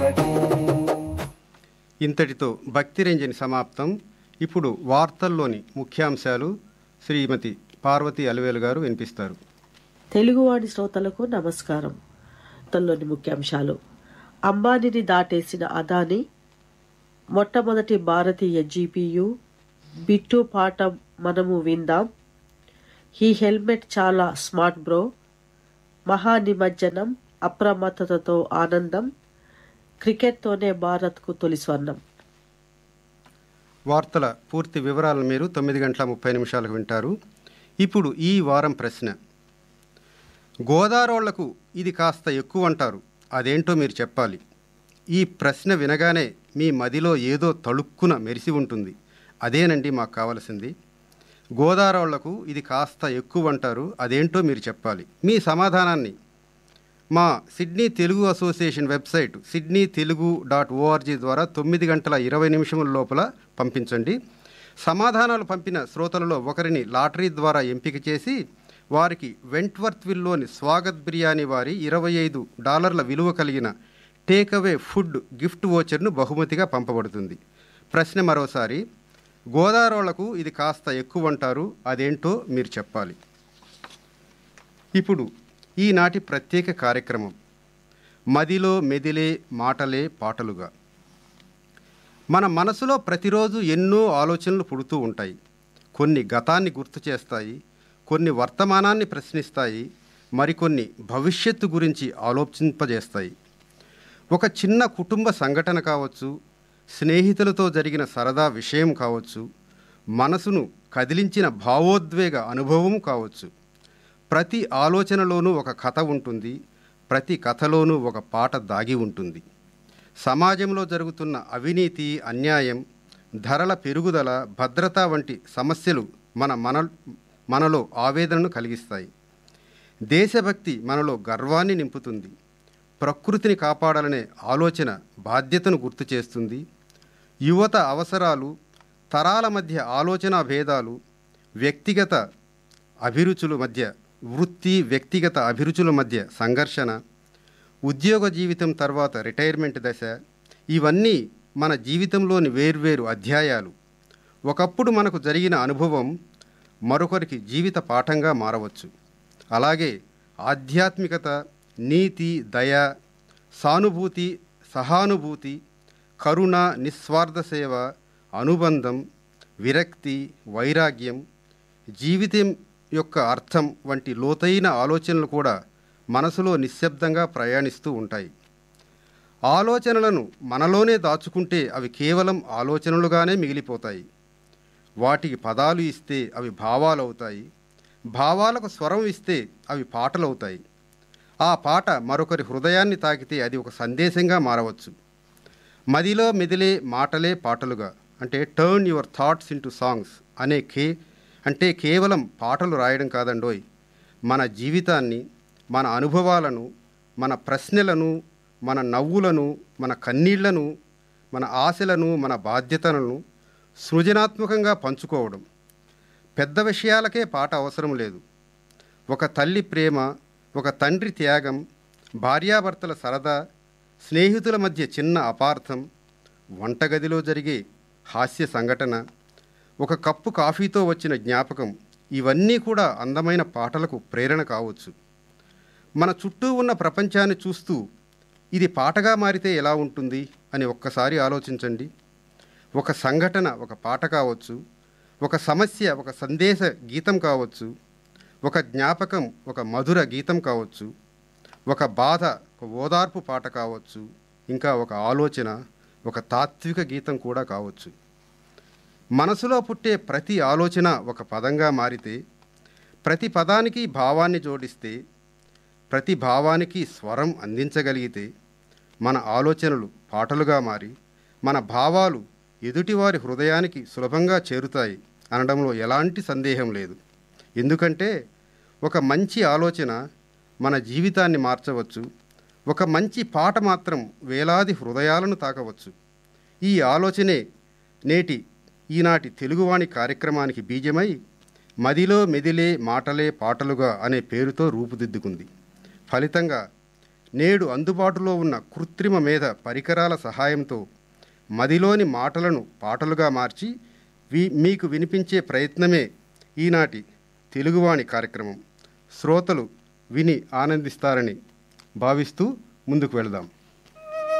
ఒకటి ఇంతటితో భక్తి రంజని సమాప్తం ఇప్పుడు వార్తల్లోని ముఖ్యాంశాలు శ్రీమతి పార్వతి అలవేలు గారు వినిపిస్తారు తెలుగువాణి శ్రోతలకు నమస్కారం వార్తల్లోని ముఖ్యాంశాలు అంబానీని దాటేసిన అదాని మొట్టమొదటి భారతీయ జీపీయు బిట్టు పాట మనము విందాం ఈ హెల్మెట్ చాలా స్మార్ట్ బ్రో మహా నిమజ్జనం అప్రమత్తతతో ఆనందం క్రికెట్తోనే భారత్కు తొలి స్వర్ణం వార్తల పూర్తి వివరాలను మీరు తొమ్మిది గంటల ముప్పై నిమిషాలకు వింటారు ఇప్పుడు ఈ వారం ప్రశ్న గోదారోళ్లకు ఇది కాస్త ఎక్కువ అంటారు అదేంటో మీరు చెప్పాలి ఈ ప్రశ్న వినగానే మీ మదిలో ఏదో తళుక్కున మెరిసి ఉంటుంది అదేనండి మాకు కావలసింది గోదారోళ్లకు ఇది కాస్త ఎక్కువ అంటారు అదేంటో మీరు చెప్పాలి మీ సమాధానాన్ని మా Sydney Telugu association website Sydney Telugu dot ORG ద్వారా తొమ్మిది గంటల ఇరవై నిమిషముల లోపల పంపించండి సమాధానాలు పంపిన శ్రోతలలో ఒకరిని లాటరీ ద్వారా ఎంపిక చేసి వారికి వెంట్వర్త్విల్లోని స్వాగత్ బిర్యానీ వారి ఇరవై ఐదు డాలర్ల విలువ కలిగిన టేక్అవే ఫుడ్ గిఫ్ట్ వోచర్ను బహుమతిగా పంపబడుతుంది ప్రశ్న మరోసారి గోదారోళ్లకు ఇది కాస్త ఎక్కువ అంటారు అదేంటో మీరు చెప్పాలి ఇప్పుడు ఈనాటి ప్రత్యేక కార్యక్రమం మదిలో మెదిలే మాటలే పాటలుగా మన మనసులో ప్రతిరోజు ఎన్నో ఆలోచనలు పుడుతూ ఉంటాయి కొన్ని గతాన్ని గుర్తు చేస్తాయి కొన్ని వర్తమానాన్ని ప్రశ్నిస్తాయి మరికొన్ని భవిష్యత్తు గురించి ఆలోచింపజేస్తాయి ఒక చిన్న కుటుంబ సంఘటన కావచ్చు స్నేహితులతో జరిగిన సరదా విషయం కావచ్చు మనసును కదిలించిన భావోద్వేగ అనుభవం కావచ్చు ప్రతి ఆలోచనలోనూ ఒక కథ ఉంటుంది ప్రతి కథలోనూ ఒక పాట దాగి ఉంటుంది సమాజంలో జరుగుతున్న అవినీతి అన్యాయం ధరల పెరుగుదల భద్రత వంటి సమస్యలు మన మన మనలో ఆవేదనను కలిగిస్తాయి దేశభక్తి మనలో గర్వాన్ని నింపుతుంది ప్రకృతిని కాపాడాలనే ఆలోచన బాధ్యతను గుర్తు చేస్తుంది యువత అవసరాలు తరాల మధ్య ఆలోచన భేదాలు వ్యక్తిగత అభిరుచుల మధ్య వృత్తి వ్యక్తిగత అభిరుచుల మధ్య సంఘర్షణ ఉద్యోగ జీవితం తర్వాత రిటైర్మెంట్ దశ ఇవన్నీ మన జీవితంలోని వేర్వేరు అధ్యాయాలు ఒకప్పుడు మనకు జరిగిన అనుభవం మరొకరికి జీవిత పాఠంగా మారవచ్చు అలాగే ఆధ్యాత్మికత నీతి దయ సానుభూతి సహానుభూతి కరుణ నిస్వార్థ సేవ అనుబంధం విరక్తి వైరాగ్యం జీవితం యొక్క అర్థం వంటి లోతైన ఆలోచనలు కూడా మనసులో నిశ్శబ్దంగా ప్రయాణిస్తూ ఉంటాయి ఆలోచనలను మనలోనే దాచుకుంటే అవి కేవలం ఆలోచనలుగానే మిగిలిపోతాయి వాటికి పదాలు ఇస్తే అవి భావాలు అవుతాయి భావాలకు స్వరం ఇస్తే అవి పాటలవుతాయి ఆ పాట మరొకరి హృదయాన్ని తాకితే అది ఒక సందేశంగా మారవచ్చు మదిలో మెదిలే మాటలే పాటలుగా అంటే turn your thoughts into songs అనే కే అంటే కేవలం పాటలు రాయడం కాదండోయ్ మన జీవితాన్ని మన అనుభవాలను మన ప్రశ్నలను మన నవ్వులను మన కన్నీళ్లను మన ఆశలను మన బాధ్యతలను సృజనాత్మకంగా పంచుకోవడం పెద్ద విషయాలకే పాట అవసరం లేదు ఒక తల్లి ప్రేమ ఒక తండ్రి త్యాగం భార్యాభర్తల సరదా స్నేహితుల మధ్య చిన్న అపార్థం వంటగదిలో జరిగే హాస్య సంఘటన ఒక కప్పు కాఫీతో వచ్చిన జ్ఞాపకం ఇవన్నీ కూడా అందమైన పాటలకు ప్రేరణ కావచ్చు మన చుట్టూ ఉన్న ప్రపంచాన్ని చూస్తూ ఇది పాటగా మారితే ఎలా ఉంటుంది అని ఒక్కసారి ఆలోచించండి ఒక సంఘటన ఒక పాట కావచ్చు ఒక సమస్య ఒక సందేశ గీతం కావచ్చు ఒక జ్ఞాపకం ఒక మధుర గీతం కావచ్చు ఒక బాధ ఒక ఓదార్పు పాట కావచ్చు ఇంకా ఒక ఆలోచన ఒక తాత్విక గీతం కూడా కావచ్చు మనసులో పుట్టే ప్రతి ఆలోచన ఒక పదంగా మారితే ప్రతి పదానికి భావాన్ని జోడిస్తే ప్రతి భావానికి స్వరం అందించగలిగితే మన ఆలోచనలు పాటలుగా మారి మన భావాలు ఎదుటివారి హృదయానికి సులభంగా చేరుతాయి అనడంలో ఎలాంటి సందేహం లేదు ఎందుకంటే ఒక మంచి ఆలోచన మన జీవితాన్ని మార్చవచ్చు ఒక మంచి పాట మాత్రం వేలాది హృదయాలను తాకవచ్చు ఈ ఆలోచనే నేటి ఈనాటి తెలుగువాణి కార్యక్రమానికి బీజమై మదిలో మెదిలే మాటలే పాటలుగా అనే పేరుతో రూపుదిద్దుకుంది ఫలితంగా నేడు అందుబాటులో ఉన్న కృత్రిమ మేధ పరికరాల సహాయంతో మదిలోని మాటలను పాటలుగా మార్చి వి మీకు వినిపించే ప్రయత్నమే ఈనాటి తెలుగువాణి కార్యక్రమం శ్రోతలు విని ఆనందిస్తారని భావిస్తూ ముందుకు వెళదాం